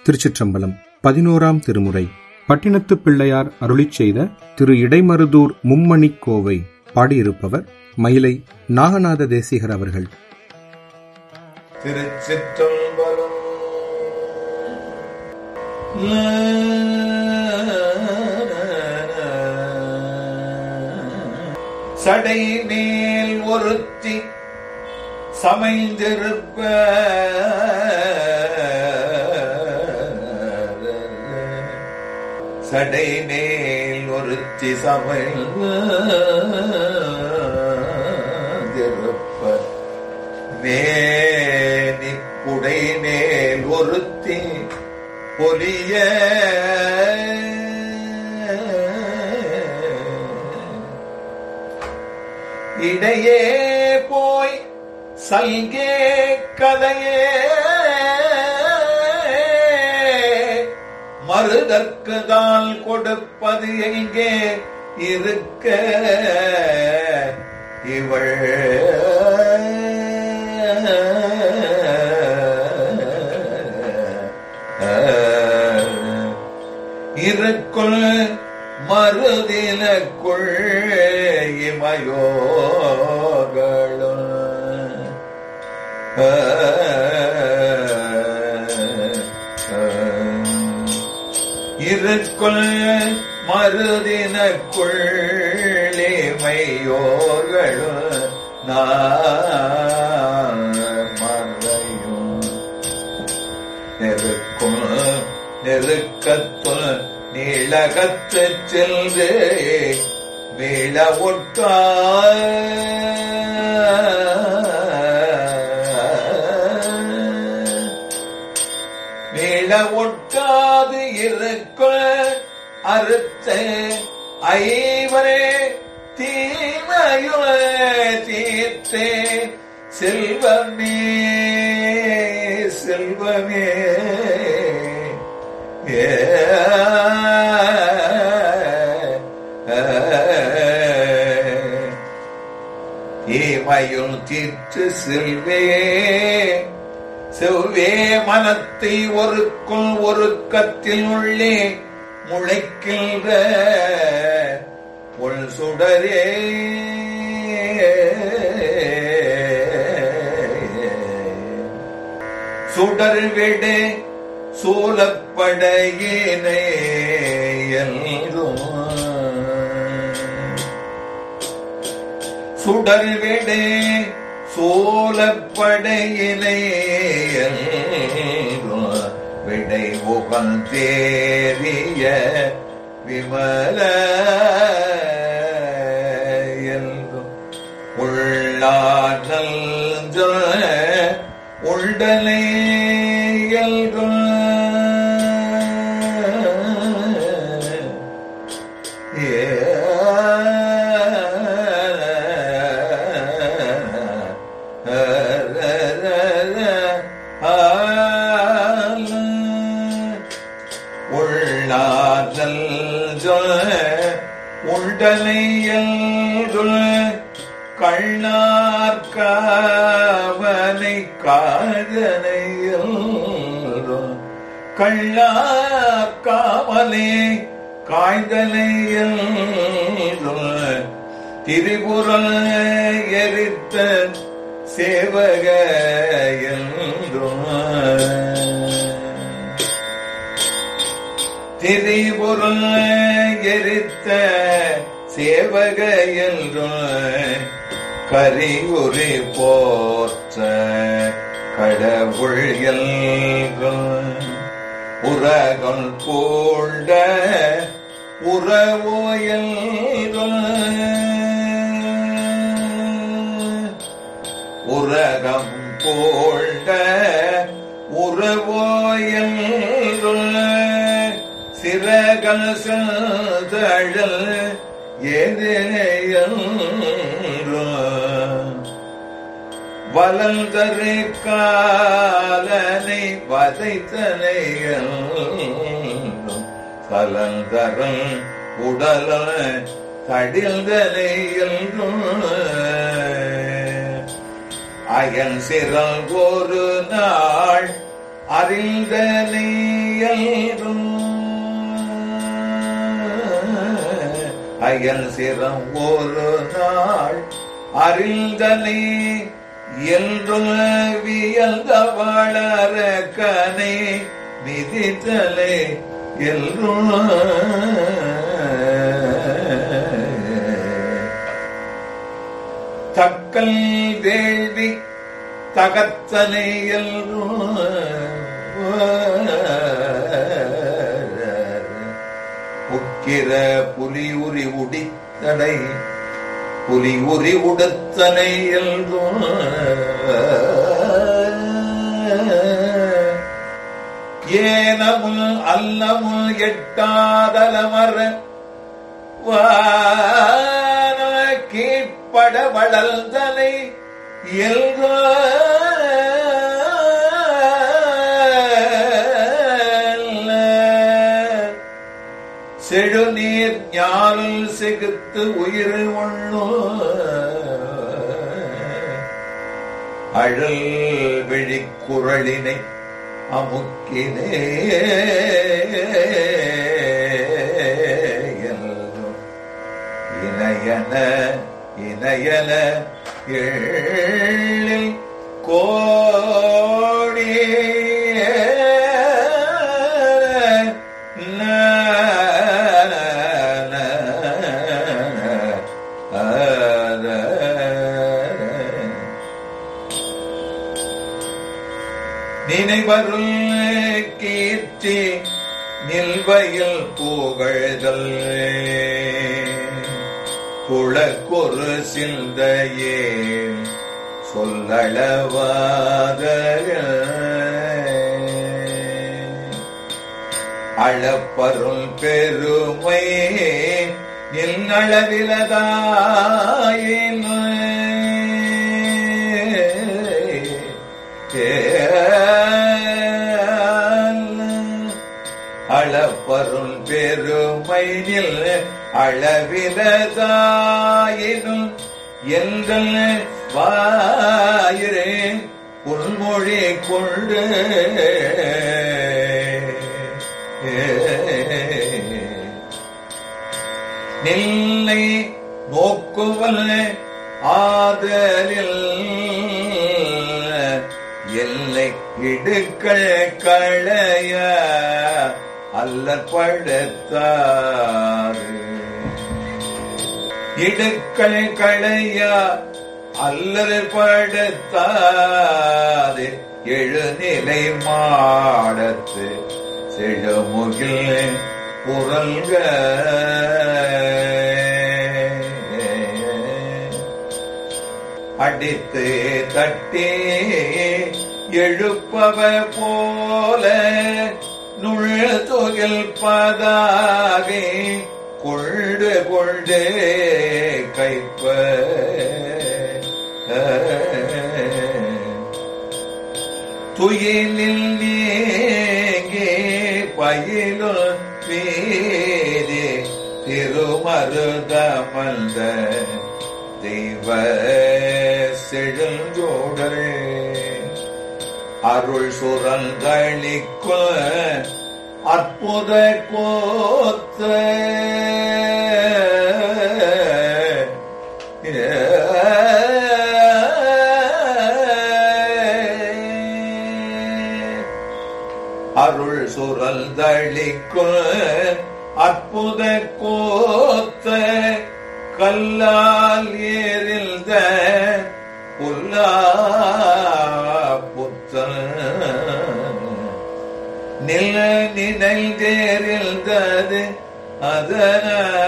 திருச்சிற்றம்பலம் பதினோராம் திருமுறை பட்டினத்து பிள்ளையார் அருளிச் செய்த திரு இடைமருதூர் மும்மணிக் கோவை பாடியிருப்பவர் மயிலை நாகநாத தேசிகர் அவர்கள் திருச்சிற்றம்பலம் சடை மேல் ஒருத்தி சமைந்திருப்ப சடை மேல் ஒருத்தி சமைந்திருப்ப மேனி குடை மேல் ஒருத்தி பொலிய இடையே போய் சல்கே கதையே மறுதற்குதால் கொடுப்பது எங்கே இருக்க இவள் இருக்குள் மறுதிலக்குள் இமையோகளும் இருக்குள் மறுதினக்குள் இமையோர்களும் நான் மறையும் நெருக்கும் நெருக்கத்துள் நீளகத்து சென்று மீள ஒட்டா மீள ஒட்டாது இருக்க அறுத்த ஐவரே தீமையுள தீர்த்தே செல்வமே செல்வமே ஏ தீமையுள் தீர்த்து செல்வே செவ்வே மனத்தை ஒருக்குள் ஒருக்கத்தில் உள்ளே முளைக்கின்ற உள் சுடரே சுடர் விடு சூலப்படையினை எல்கும் சுடர் விடு சோலப்படையினை விடை முகல் தேறிய விமல உள்ளாற்றல் உண்டலை உள்ளாதல் உண்டலையல் கண்ணார் காவனை காதனையல் கண்ணார் காவலே காய்தலையல் திரிபுரல் எரித்த சேவக திரிபுரல் எரித்த சேவக என்றும் கரியுரி போற்ற கடவுள் எல்கும் உரகம் பூண்ட உறவோயல் உரகம் போண்ட உறவோயல் சிறகல் செல்தழல் எதிரையல் வளர்ந்தரு காலனை வதைத்தனையல் கலந்தரல் உடல தடில்தனையல் அயல் சிறல் ஒரு நாள் அறிந்தனை இயல்பும் அயல் சிரம் ஒரு நாள் அறிந்தனை என்றும் வியல்த வளர கனை மிதித்தலை எல்லும் தக்கல் வேள்வி தகத்தனை உக்கிர புலி உரி உடித்தடை புலி உரி உடுத்தனை எல்லும் ஏனமுல் அல்லமுல் எட்டாதலமர வான கீழ்ப்பட வளர்தலை எல்க செழுநீர் ஞானில் செகுத்து உயிர் ஒண்ணு அழல் விழிக்குரலினை அமுக்கினே இணையன இணையன எழில் கோடி நினைவருள் கீர்த்தி நில்வையில் புகழ்தல் குளக்கொரு சிந்தையே சொல்லளவாத அளப்பருள் பெருமை அளப்பருள் பெருமை நில் அளவிலதாயினும் எங்கள் வாயிரே உள்மொழி கொண்டு நில்லை நோக்குவல் ஆதலில் எல்லை இடுக்கள் களைய அல்லற்படுத்தாறு இடுக்கள் களைய அல்லல் படுத்தாது எழுநிலை மாடத்து செழுமுகில் புரல்க அடித்து தட்டி எழுப்பவ போல நுழ்துகில் பதாகை கொண்டு கொண்டு கைப்ப துயிலில் நீங்கே பயிலுள் வீதி திருமருதமல்த தெய்வ செழுஞ்சோடரே அருள் சுரங்களிக்குள் அற்புத கோத்த அருள் சுரந்தளிக்குள் அற்புத கோத்த கல்லால் ஏறில்த புல்லா புத்தன் நில நினைந்தேறில்தது அதன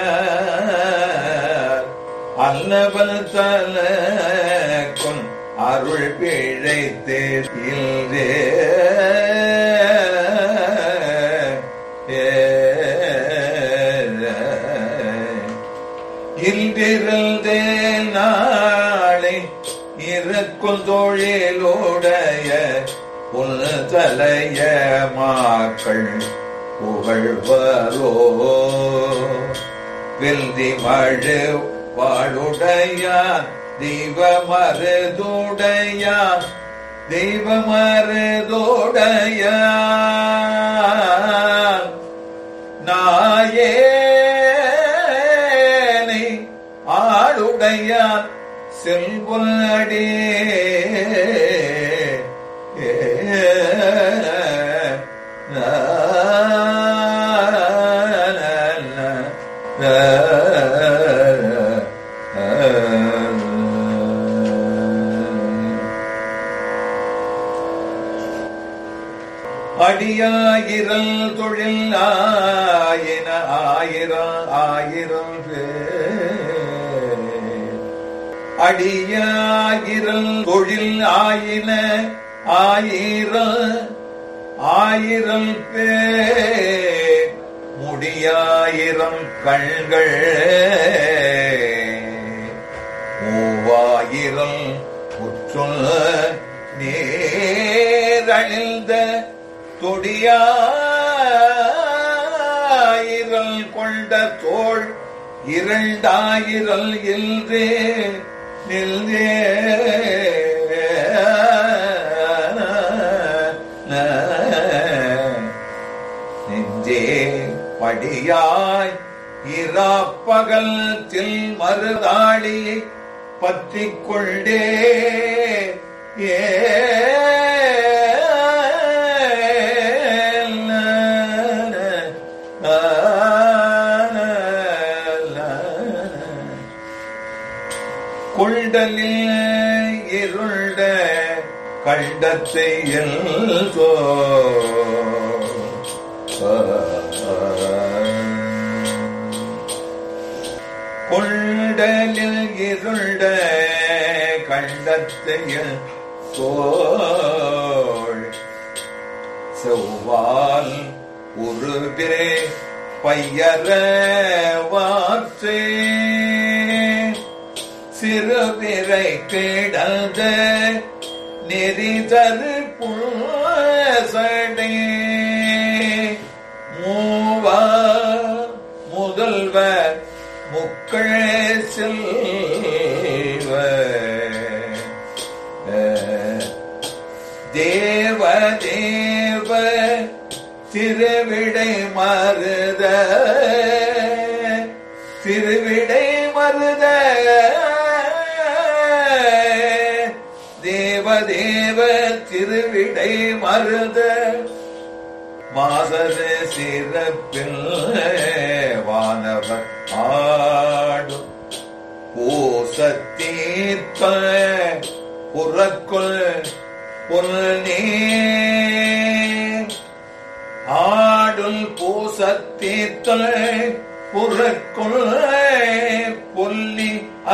அல்லவல் தலக்கும் அருள் பிழைத்தே இன்றிருந்தே நாளை இருக்கும் தொழிலுடைய உன் தலைய மாக்கள் புகழ்வரோ வெல்தி மழு வாழுடையான் தெய்வ மருதுடையான் தெய்வ மருதுடையான் அடியாயிரல் தொழில் ஆயின ஆயிரம் ஆயிரம் பேர் அடியாயிரல் தொழில் ஆயின ஆயிரம் ஆயிரம் பேர் முடியாயிரம் கண்கள் மூவாயிரம் புற்றுள்ள நேரழிந்த தொடியாயிரல் கொண்ட தோள் இரண்டாயிரல் இல்றே நில்றே நெஞ்சே படியாய் இராப்பகல் தில் மறுதாளி பற்றிக் கொண்டே ஏ கொண்டலில் இருண்ட கண்டத்தையில் சோ கொண்டலில் இருண்ட கண்டத்தையில் தோள் செவ்வால் உருபிரே பையர வாற்றே சிறுபிறை கிடந்த நெறிதரு புசடே மூவா முதல்வ முக்கள் செல்வ தேவ தேவ திருவிடை மருத திருவிடை மருத தேவ தேவ திருவிடை மருத மாதர சிறப்பில் வானவர் ஆடும் பூசத்தீர்த்த புறக்குள் பொன்னே ஆடுல் பூசத்தீர்த்தல் புறக்குள் பொல்லி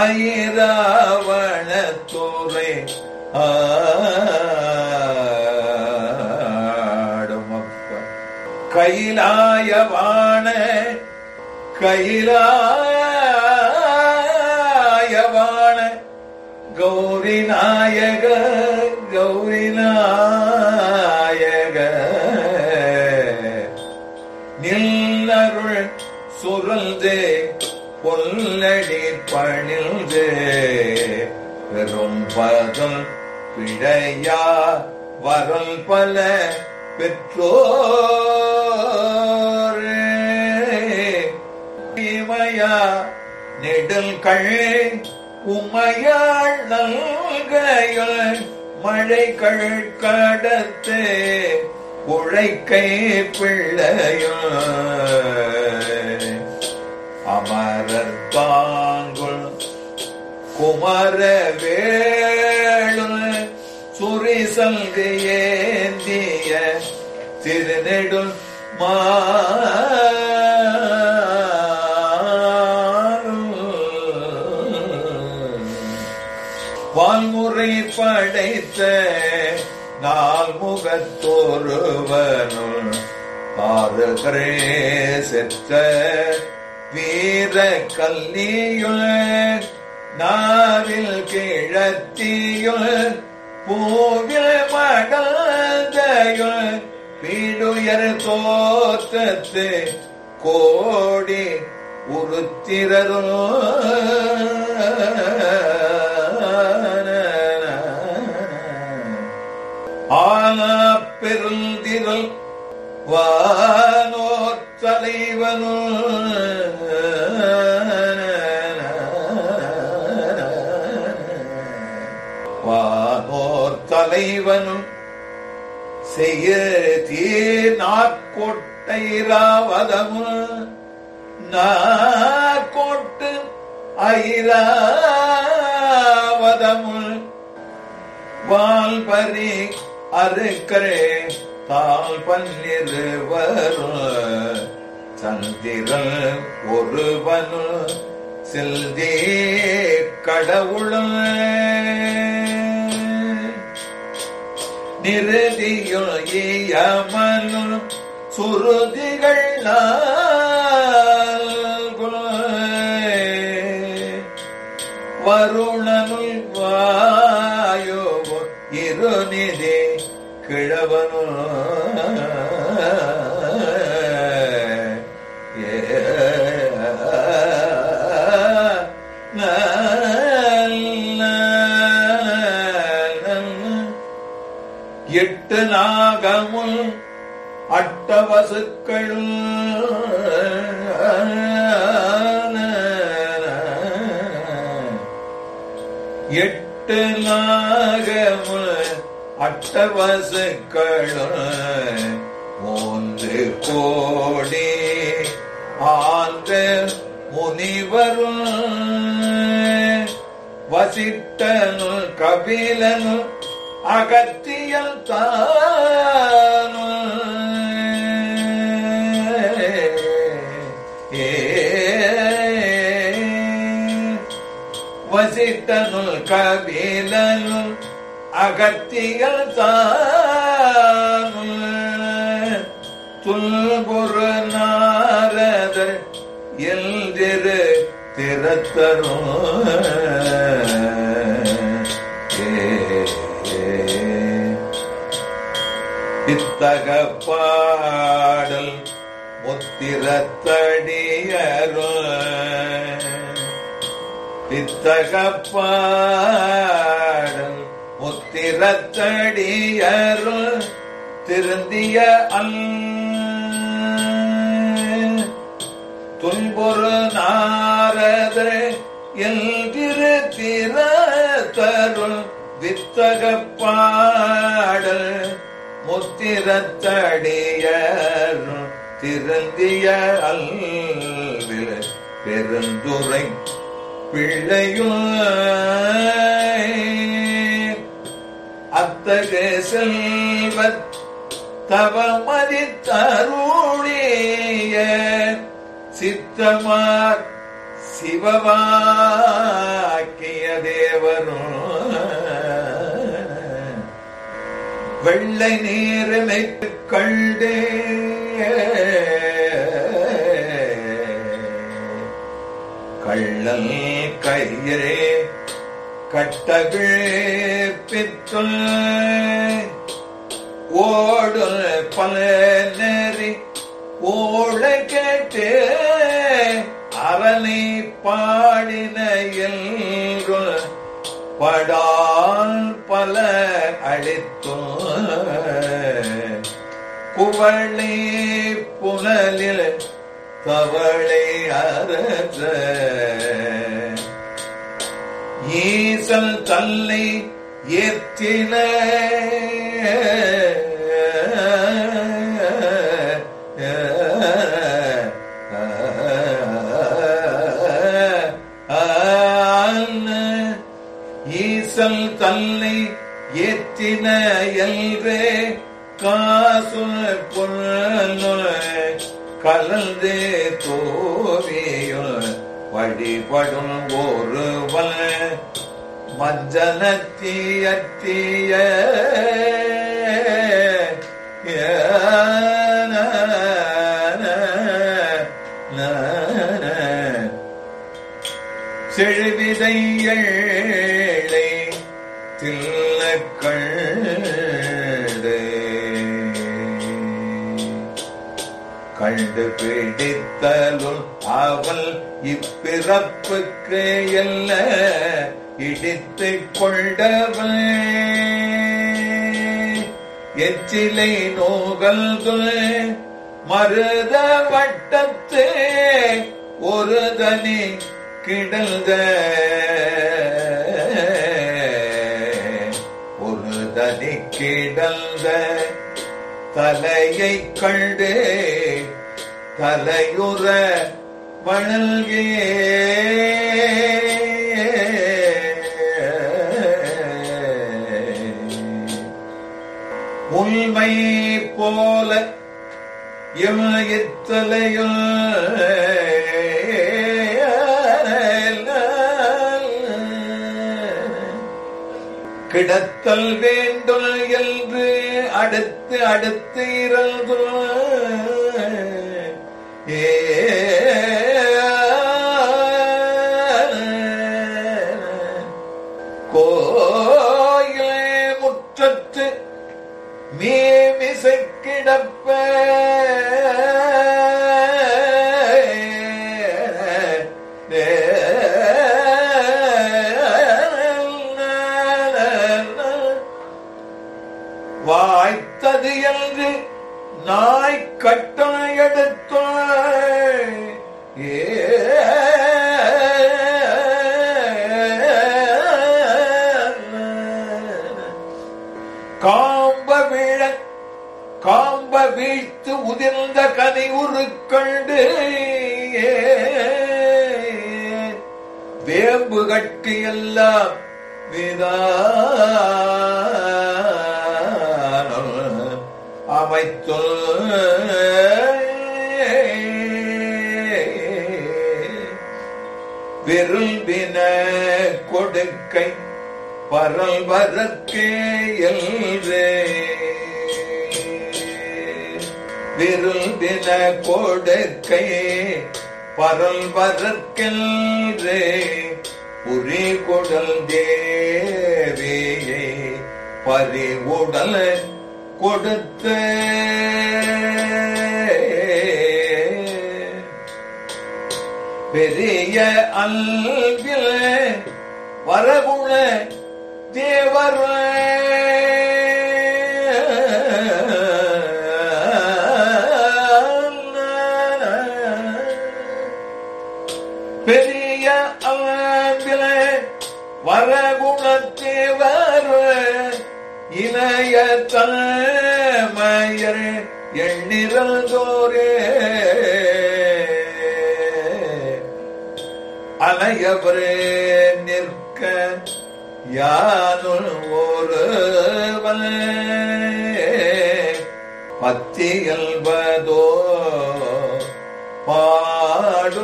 ஐராவணத்துறை ஆடுமப்ப கைலாயவான கைலாயவான கௌரி நாயக கௌரி நாயக நில்லருள் சுரல்தே பொல்லடி பணில்தே பெரும் பதம் பிழையா வரல் பல பெற்றோரே இமையா நெடுல் கள் உமையாள் நல்கையுள் மழை கள் கடத்து உழைக்கை பிள்ளையுள் அமரர் தாங்குள் குமர வேளு சுரிசல்கு ஏந்திய திருநெடுல் வான்முறை படைத்த நால் முகத்தொருவனுள் பாருகிறே செத்த வீர கல்லியுள் நாவில் கிழத்தியுள் பூவில் மடந்தையுள் பீடுயர் தோற்றத்து கோடி உருத்திரரும் ஆனா பெருந்திரல் வானோர் தலைவனும் வானோர் தலைவனும் செய்ய தீர் நாக்கொட்டைராவதமு நாக்கோட்டு ஐராவதமு வால்பரி அருக்கரே தால் பன்னிருவரும் சந்திரன் ஒருவனு செல்தே கடவுளும் நிறுதியுள் ஈயமனும் சுருதிகள் வருணனுள் வாயோ இருநிதி கிழவனு எட்டு நாகமும் அட்டவசுக்களும் எட்டு நாகமும் அட்டவசுக்களும் மூன்று கோடி ஆந்த முனிவரும் வசிட்டனு கபிலனு அகத்தியல் தானு ஏ வசிட்டனு கபிலனு அகத்தியல் தானு துல்புரு நாரதர் எல்திரு திறத்தரும் இத்தக பாடல் முத்திரத்தடியரும் இத்தக பாடல் முத்திரத்தடியரும் திருந்திய அல் துன்பொரு நாரதர் எல்கிரு திறத்தருள் வித்தக பாடல் முத்திரத்தடியர் திருந்திய அல்வில் பெருந்துரை பிள்ளையும் அத்தகு செல்வத் தவமதித்தருளிய சித்தமார் சிவவாக்கிய தேவரும் வெள்ளை நீரினை கண்டே கள்ளல் கையரே கட்டகிழ் பித்துள் ஓடு பல நெறி ஓழ கேட்டு அரணை பாடின எல்கு படால் பல அழித்தும் குவளை புனலில் தவளை அரச ஈசல் தல்லை ஏற்றின ஈசல் தல்லை ஏற்றின எல்வே காசு பொருள் கலந்து தோவியுள் வழிபடும் ஒருவன் மஞ்சனத்தியத்திய செழுவிதை ஏழை தில்லக்கண்டு கண்டு பிடித்தலுள் அவள் இப்பிறப்புக்கு எல்ல இடித்து கொண்டவள் எச்சிலை நோகல்து மருத வட்டத்து ஒரு தனி கிடந்த ஒரு தனி கிடந்த தலையை கண்டு தலையுற வணல்கே உண்மை போல இமயத்தலையில் கிடத்தல் வேண்டும் என்று அடுத்து அடுத்து இறந்து ஏ கோயிலே முற்றத்து மேமிசை கிடப்ப வாய்த்தது என்று நாய் கட்டளை எடுத்த காம்ப வீழ காம்ப வீழ்த்து உதிர்ந்த கதை உருக்கண்டு வேம்பு கட்டி எல்லாம் விதானம் அமைத்து விரும்பின கொடுக்கை பரல் வரக்கே என்று விரும்பின கொடுக்கை பரல் வரக்கென்று புரி குடல் தேவியை பறிவுடல் கொடுத்த பெரிய அல்வில் வரகுண தேவர் பெரிய அல்வில் வரகுணத்தேவர் இளைய தலைமையர் எண்ணிறந்தோரே அலையவரே நிற்க யானுள் ஒருவன் பத்தியல்வதோ பாடு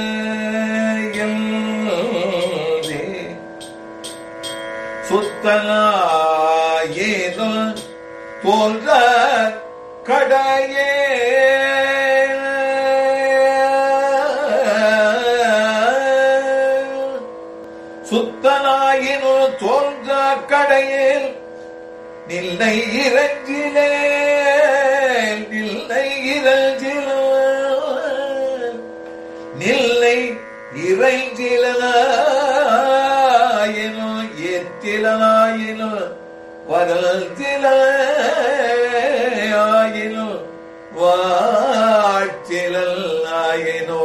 சுத்தனாயேதோ தோன்ற கடையே சுத்தனாயினோ தோன்ற கடையில் நில்லை இறஞ்சிலே நில்லை இறஞ்சிலோ நில்லை இறைஞ்சிலாயினோ ஏத்திலாயினோ வரல்திலாயினோ வாழ்த்திலாயினோ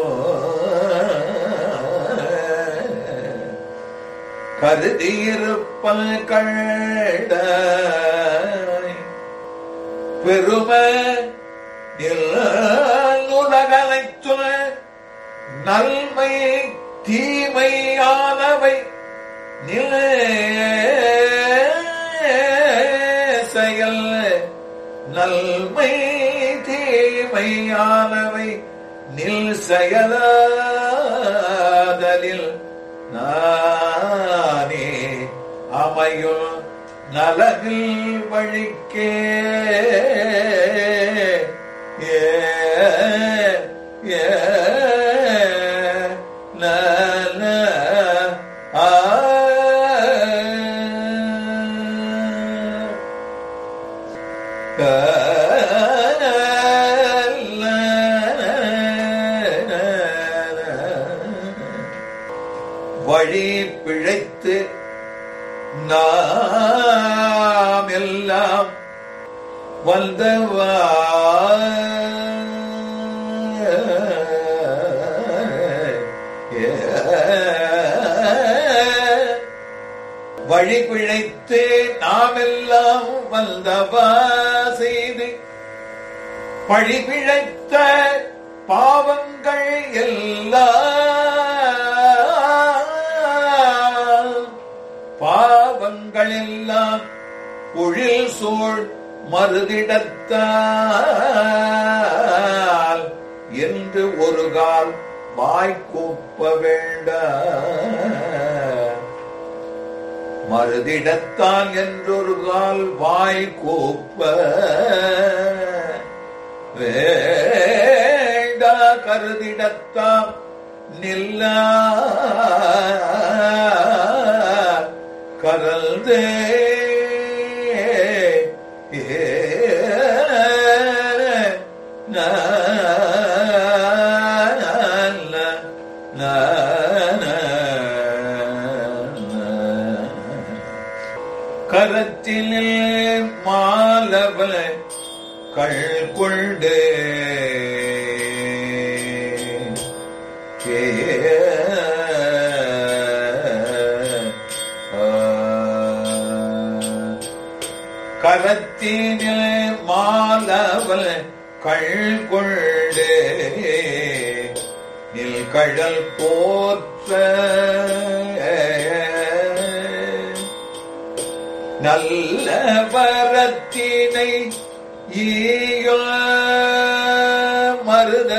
கருதியிருப்பல் கண்ட பெருமை உலகனைத்து நன்மை தீமையானவை நில செயல் நல்மை தீமையானவை நில் செயலாதலில் நானே அமையும் நலனில் வழிக்கே ஏ ஏ ல, ல, ஆ. க, ல, ல, ல. வழி பிழைத்து நாம் எல்லாம் வந்தவா வழி பிழைத்து நாம் எல்லாம் வந்தவா செய்து பழி பிழைத்த பாவங்கள் எல்லாம் பாவங்கள் எல்லாம் பொழில் சூழ் மறுதிடத்தால் என்று ஒரு கால் வாய்க்கூப்ப வேண்ட மறுதிடத்தான் என்றொரு கால் வாய் கூப்ப வேண்டா கருதிடத்தாம் நில்ல கரல்தே கரத்திலே மாலவ கள் கொண்டு கரத்திலே மாலவல் கள் கொண்டு நில் கழல் போற்ற நல்ல வரத்தினை ஈயோ மருத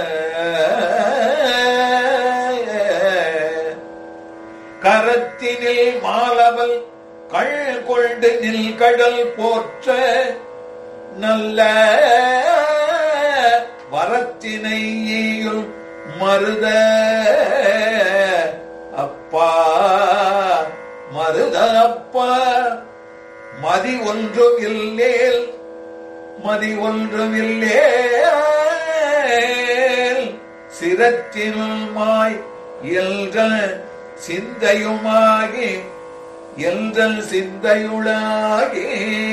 கரத்தினில் மாலவல் கள் கொண்டு நில் கடல் போற்ற நல்ல வரத்தினை ஈயுள் மருத அப்பா மருத அப்பா மதி ஒன்றும் இல்லேல் மதி ஒன்றும் இல்லேல் சிரத்தினுள் மாய் என்ற சிந்தையுமாகி என்ற சிந்தையுளாகி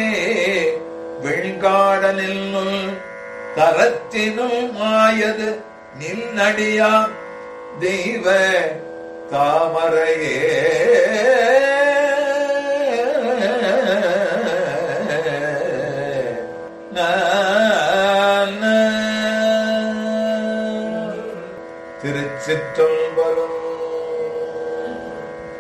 வெண்காடனில் தரத்தினுள் மாயது நின்னடியா தெய்வ தாமரையே திருச்சிற்றம்பலம்